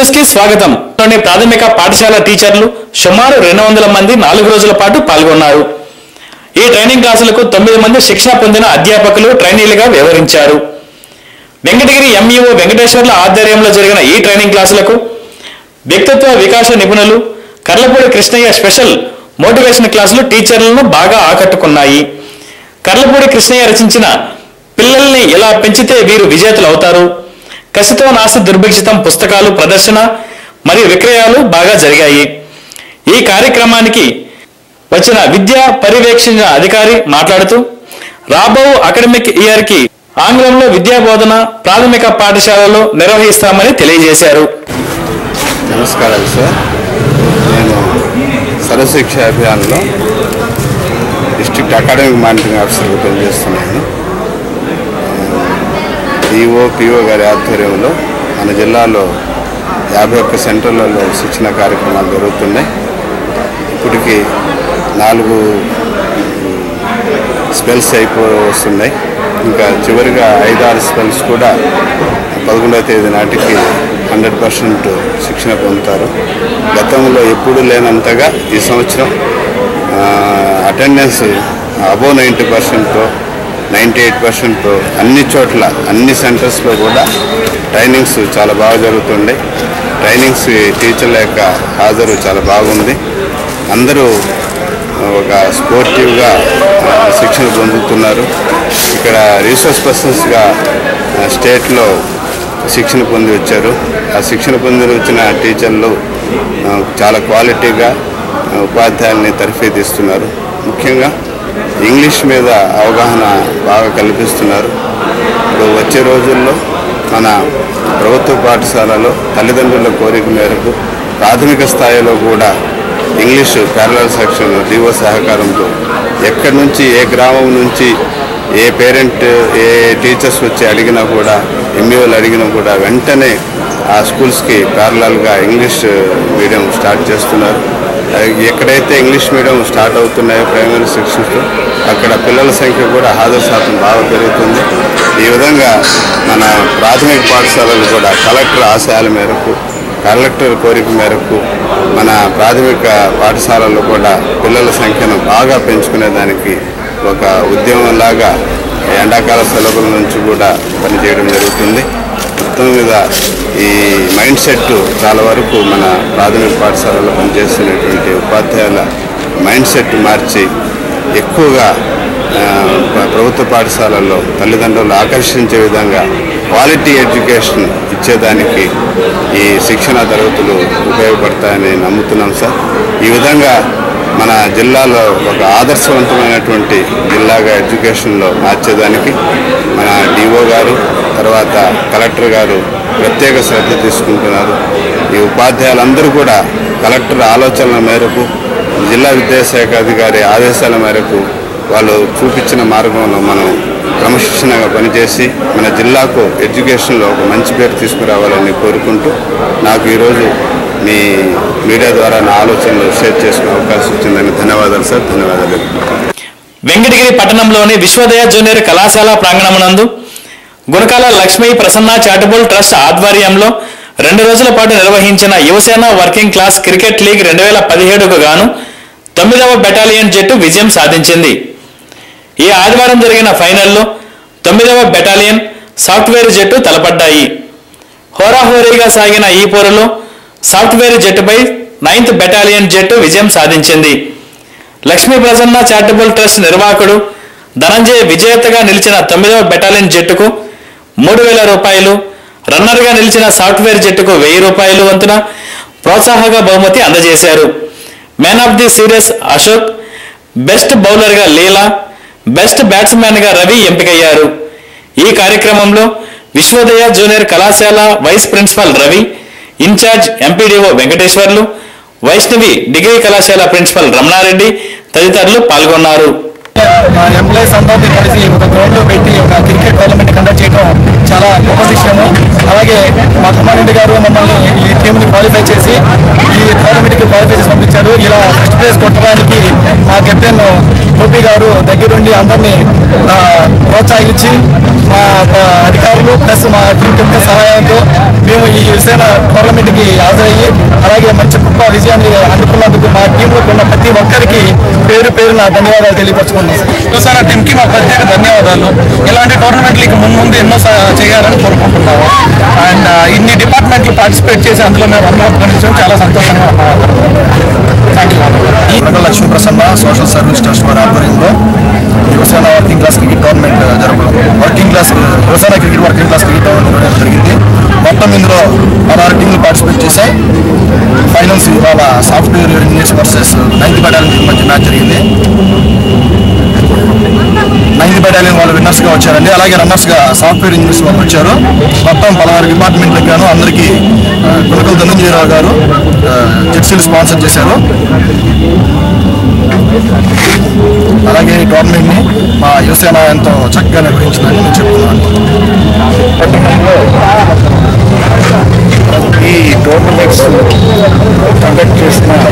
news కి స్వాగతం లోని ప్రాథమిక పాఠశాల టీచర్లు సుమారు రెండు వందల మంది నాలుగు రోజుల పాటు పాల్గొన్నారు ఈ ట్రైనింగ్ క్లాసులకు తొమ్మిది మంది శిక్షణ పొందిన అధ్యాపకులు ట్రైనీలుగా వ్యవహరించారు వెంకటగిరి ఎంఈఓ వెంకటేశ్వర్ల ఆధ్వర్యంలో జరిగిన ఈ ట్రైనింగ్ క్లాసులకు వ్యక్తిత్వ వికాస నిపుణులు కర్లపూడి కృష్ణయ్య స్పెషల్ మోటివేషన్ క్లాసులు టీచర్లను బాగా ఆకట్టుకున్నాయి కర్లపూడి కృష్ణయ్య రచించిన పిల్లల్ని ఎలా పెంచితే వీరు విజేతలు అవుతారు కసితో నాస్తి దుర్భిక్షితం పుస్తకాలు ప్రదర్శన మరియు విక్రయాలు బాగా జరిగాయి ఈ కార్యక్రమానికి వచ్చిన విద్యా పర్యవేక్షణ అధికారి మాట్లాడుతూ రాబో అకాడమిక్ ఇయర్ కి ఆంగ్లంలో విద్యా బోధన ప్రాథమిక పాఠశాలలో నిర్వహిస్తామని తెలియజేశారు నమస్కారాలు సార్ నేను సర్వశిక్ష అభియాన్లో డిస్ట్రిక్ట్ అకాడమిక్ మానిటరింగ్ ఆఫీసర్గా పనిచేస్తున్నాను ఈఓ పిఓ గారి ఆధ్వర్యంలో మన జిల్లాలో యాభై ఒక్క సెంటర్లలో శిక్షణ కార్యక్రమాలు జరుగుతున్నాయి ఇప్పటికి నాలుగు స్పెల్స్ అయిపో వస్తున్నాయి ఇంకా చివరిగా ఐదారు స్పెల్స్ కూడా పదకొండవ తేదీ నాటికి హండ్రెడ్ పర్సెంట్ శిక్షణ పొందుతారు గతంలో ఎప్పుడూ లేనంతగా ఈ సంవత్సరం attendance above ninety percent ninety eight percent అన్ని చోట్ల అన్ని సెంటర్స్లో కూడా ట్రైనింగ్స్ చాలా బాగా జరుగుతుండే ట్రైనింగ్స్ టీచర్ల యొక్క హాజరు చాలా బాగుంది అందరూ ఒక స్పోర్టివ్గా ఆ, శిక్షణ పొందుతున్నారు ఇక్కడ రీసోర్స్ పర్సన్స్గా ఆ, స్టేట్లో శిక్షణ పొంది వచ్చారు ఆ శిక్షణ పొంది వచ్చిన టీచర్లు ఆ, చాలా క్వాలిటీగా ఆ, ఉపాధ్యాయుల్ని తర్ఫీదిస్తున్నారు ముఖ్యంగా ఇంగ్లీష్ మీద అవగాహన బాగా కల్పిస్తున్నారు ఇప్పుడు వచ్చే రోజుల్లో మన ప్రభుత్వ పాఠశాలలో తల్లిదండ్రుల కోరిక మేరకు ప్రాథమిక స్థాయిలో కూడా ఇంగ్లీష్ ప్యారలల్ సెక్షన్ డిఓ సహకారంతో ఎక్కడి నుంచి ఏ గ్రామం నుంచి ఏ పేరెంట్ ఏ టీచర్స్ వచ్చి అడిగినా కూడా ఎంఈఓలు అడిగినా కూడా వెంటనే ఆ స్కూల్స్కి ప్యారలల్గా ఇంగ్లీష్ మీడియం స్టార్ట్ చేస్తున్నారు అది ఎక్కడైతే ఇంగ్లీష్ మీడియం స్టార్ట్ అవుతున్నాయో ప్రైమరీ సెక్షన్స్లో అక్కడ పిల్లల సంఖ్య కూడా హాజరు శాతం బాగా పెరుగుతుంది ఈ విధంగా మన ప్రాథమిక పాఠశాలలు కూడా కలెక్టర్ ఆశయాల మేరకు కలెక్టర్ కోరిక మేరకు మన ప్రాథమిక పాఠశాలల్లో కూడా పిల్లల సంఖ్యను బాగా పెంచుకునేదానికి ఒక ఉద్యమంలాగా ఎండాకాల సెలవుల నుంచి కూడా పనిచేయడం జరుగుతుంది మొత్తం మీద ఈ మైండ్ సెట్ చాలా వరకు మన ప్రాథమిక పాఠశాలలో పనిచేస్తున్నటువంటి ఉపాధ్యాయుల మైండ్ సెట్ మార్చి ఎక్కువగా ఆ, ప్ర- ప్రభుత్వ పాఠశాలల్లో తల్లిదండ్రులు ఆకర్షించే విధంగా క్వాలిటీ ఎడ్యుకేషన్ ఇచ్చేదానికి ఈ శిక్షణ తరగతులు ఉపయోగపడతాయని నమ్ముతున్నాం సార్ ఈ విధంగా మన జిల్లాలో ఒక ఆదర్శవంతమైనటువంటి జిల్లాగా ఎడ్యుకేషన్లో మార్చేదానికి మన డిఓ గారు తర్వాత కలెక్టర్ గారు ప్రత్యేక శ్రద్ధ తీసుకుంటున్నారు ఈ ఉపాధ్యాయులందరూ కూడా కలెక్టర్ ఆలోచనల మేరకు జిల్లా విద్యాశాఖ అధికారి ఆదేశాల మేరకు వాళ్ళు చూపించిన మార్గంలో మనం క్రమశిక్షణగా పనిచేసి మన జిల్లాకు ఎడ్యుకేషన్లో ఒక మంచి పేరు తీసుకురావాలని కోరుకుంటూ నాకు ఈరోజు మీ మీడియా ద్వారా నా ఆలోచనలు షేర్ చేసుకునే అవకాశం వచ్చిందని ధన్యవాదాలు సార్ ధన్యవాదాలు వెంకటగిరి పట్టణంలోని విశ్వోదయ జూనియర్ కళాశాల ప్రాంగణమునందు గుణకాల లక్ష్మీ ప్రసన్న చారిటబుల్ ట్రస్ట్ ఆధ్వర్యంలో రెండు రోజుల పాటు నిర్వహించిన Yuvasena working class cricket league రెండు వేల పదిహేడుకు గాను తొమ్మిదవ బెటాలియన్ జట్టు విజయం సాధించింది ఈ ఆదివారం జరిగిన ఫైనల్లో తొమ్మిదవ బెటాలియన్ సాఫ్ట్వేర్ జట్టు తలపడ్డాయి హోరాహోరీగా సాగిన ఈ పోరులో సాఫ్ట్వేర్ జట్టుపై నైన్త్ బెటాలియన్ జట్టు విజయం సాధించింది లక్ష్మీ ప్రసన్న చారిటబుల్ ట్రస్ట్ నిర్వాహకుడు ధనంజయ్ విజేతగా నిలిచిన తొమ్మిదవ బెటాలియన్ జట్టుకు మూడు వేల రూపాయలు రన్నర్గా నిలిచిన సాఫ్ట్వేర్ జట్టుకు వెయ్యి రూపాయలు వంతున ప్రోత్సాహక బహుమతి అందజేశారు man of the series Ashok best బౌలర్గా లీలా బెస్ట్ బ్యాట్స్మెన్గా రవి ఎంపికయ్యారు ఈ కార్యక్రమంలో విశ్వోదయ జూనియర్ కళాశాల vice principal Ravi incharge MPDO Venkateswarlu Vaishnavi degree కళాశాల ప్రిన్సిపల్ రమణారెడ్డి తదితరులు పాల్గొన్నారు మా ఎంప్లాయీస్ అందరినీ కలిసి ఒక గ్రౌండ్ లో పెట్టి ఒక క్రికెట్ టోర్నమెంట్ కండక్ట్ చేయడం చాలా గొప్ప విషయము అలాగే మా కుమారెడ్డి గారు మమ్మల్ని ఈ టీం ని క్వాలిఫై చేసి ఈ టోర్నమెంట్ కి క్వాలిఫై చేసి పంపించారు ఇలా ఫస్ట్ ప్లేస్ కొట్టడానికి మా కెప్టెన్ గోపి గారు దగ్గరుండి అందరినీ ఆ, ప్రోత్సహించి మా ఆ, అధికారులు ప్లస్ మా టీం కెప్టెన్ సహాయంతో మేము ఈ సేన టోర్నమెంట్కి హాజరయ్యి అలాగే మంచి గొప్ప విజయాన్ని అందుకున్నందుకు మా టీంలో ఉన్న ప్రతి ఒక్కరికి పేరు పేరు నా ధన్యవాదాలు తెలియపరచుకున్నాం శివసేన టీంకి మా ప్రత్యేక ధన్యవాదాలు ఇలాంటి టోర్నమెంట్లకి ముందు ముందు ఎన్నో సా- చేయాలని కోరుకుంటున్నాము అండ్ ఇన్ని డిపార్ట్మెంట్లు పార్టిసిపేట్ చేసి అందులో మేము రన్ గణించడం చాలా సంతోషంగా thank you Pragala Lakshmi Prasanna social service trust వారి ఆధ్వర్యంలో Yuvasena working class cricket tournament జరపడం working class Yuvasena cricket working class cricket tournament జరగడం జరిగింది మొత్తం ఇందులో పదహారు టీంలు పార్టిసిపేట్ చేశాయి ఫైనల్స్ ఇవాళ software engineers versus ninth battalion మధ్య మ్యాచ్ జరిగింది నైన్త్ బెటాలియన్ వాళ్ళు విన్నర్స్ గా వచ్చారండి అలాగే రన్నర్స్ గా సాఫ్ట్వేర్ ఇంజనీర్స్ వాళ్ళు వచ్చారు మొత్తం పదహారు డిపార్ట్మెంట్లకు గాను అందరికీ ఆ, గుణకల్ ధనంజయరావు గారు జెర్సీలు స్పాన్సర్ చేశారు అలాగే ఈ టోర్నమెంట్ ని మా యువసేన ఎంతో చక్కగా నిర్వహించిందని నేను చెప్తున్నాను ఈ టోర్నమెంట్స్ కండక్ట్ చేసిన